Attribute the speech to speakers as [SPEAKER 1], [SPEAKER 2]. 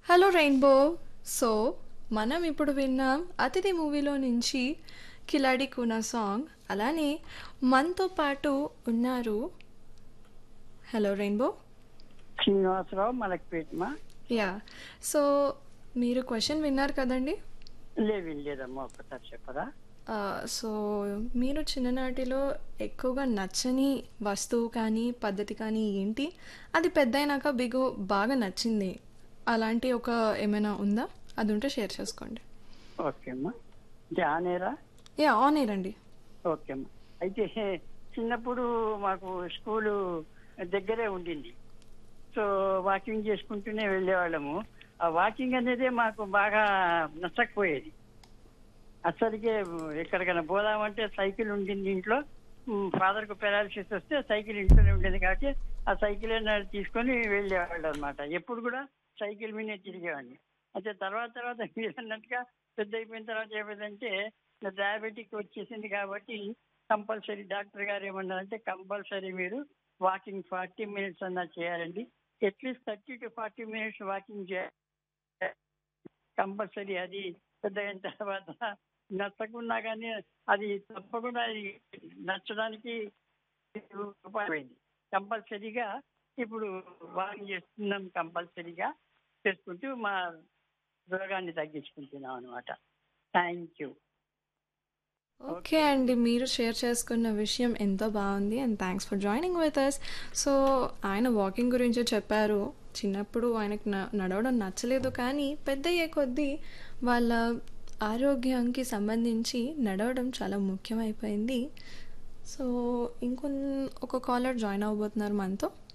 [SPEAKER 1] hello rainbow so మనం ఇప్పుడు విన్నాం అతిథి మూవీలో నుంచి కిలాడి కూనా సాంగ్ అలానే మనతో పాటు ఉన్నారు హలో రెయిన్బో
[SPEAKER 2] శ్రీనివాసరావు మలక్పేటమా
[SPEAKER 1] యా సో మీరు క్వశ్చన్ విన్నారు కదండి
[SPEAKER 2] లేవి లేదమ్మా ఒక్కసారి చెప్పరా
[SPEAKER 1] ఆ, సో మీరు చిన్ననాటిలో ఎక్కువగా నచ్చని వస్తువు కానీ పద్ధతి కానీ ఏంటి అది పెద్ద అయినాక బిగు బాగా నచ్చింది అలాంటి ఒక ఏమైనా ఉందా అది ఉంటే షేర్ చేసుకోండి
[SPEAKER 2] ఓకే అమ్మా జానేరా
[SPEAKER 1] యా ఆన్ ఎయిర్ అండి
[SPEAKER 2] ఓకే అమ్మా అయితే చిన్నప్పుడు మాకు స్కూలు దగ్గరే ఉండింది సో వాకింగ్ చేసుకుంటూనే వెళ్ళేవాళ్ళము ఆ వాకింగ్ అనేది మాకు బాగా నచ్చకపోయేది అసలుకే ఎక్కడికైనా పోదామంటే సైకిల్ ఉండింది ఇంట్లో ఫాదర్కు పెరాలసిస్ వస్తే సైకిల్ ఇంట్లోనే ఉండేది కాబట్టి ఆ సైకిల్ తీసుకొని వెళ్ళేవాళ్ళు అనమాట ఎప్పుడు కూడా సైకిల్ మీదే తిరిగేవాడిని అయితే తర్వాత తర్వాత మీరు అన్నట్టుగా పెద్ద అయిపోయిన తర్వాత ఏమైందంటే డయాబెటిక్ వచ్చేసింది కాబట్టి కంపల్సరీ డాక్టర్ గారు ఏమన్నారంటే కంపల్సరీ మీరు వాకింగ్ ఫార్టీ మినిట్స్ అన్నా చేయాలండి at least thirty to forty minutes walking చేయాలి కంపల్సరీ అది పెద్ద అయిన తర్వాత నచ్చకున్నా కానీ అది తప్పకుండా అది నచ్చడానికి ఉపాయమైంది కంపల్సరీగా ఇప్పుడు వాకింగ్ చేస్తున్నాం కంపల్సరీగా చేసుకుంటూ మా రోగాన్ని తగ్గించుకుంటున్నాం అనమాట థ్యాంక్ యూ
[SPEAKER 1] ఓకే అండి మీరు షేర్ చేసుకున్న విషయం ఎంతో బాగుంది and thanks for joining with us so ఆయన వాకింగ్ గురించి చెప్పారు చిన్నప్పుడు ఆయనకు న- నడవడం నచ్చలేదు కానీ పెద్ద అయ్యే కొద్దీ వాళ్ళ ఆరోగ్యానికి సంబంధించి నడవడం చాలా ముఖ్యమైపోయింది సో ఇంకొన్ ఒక కాలర్ జాయిన్ అవ్వబోతున్నారు మనతో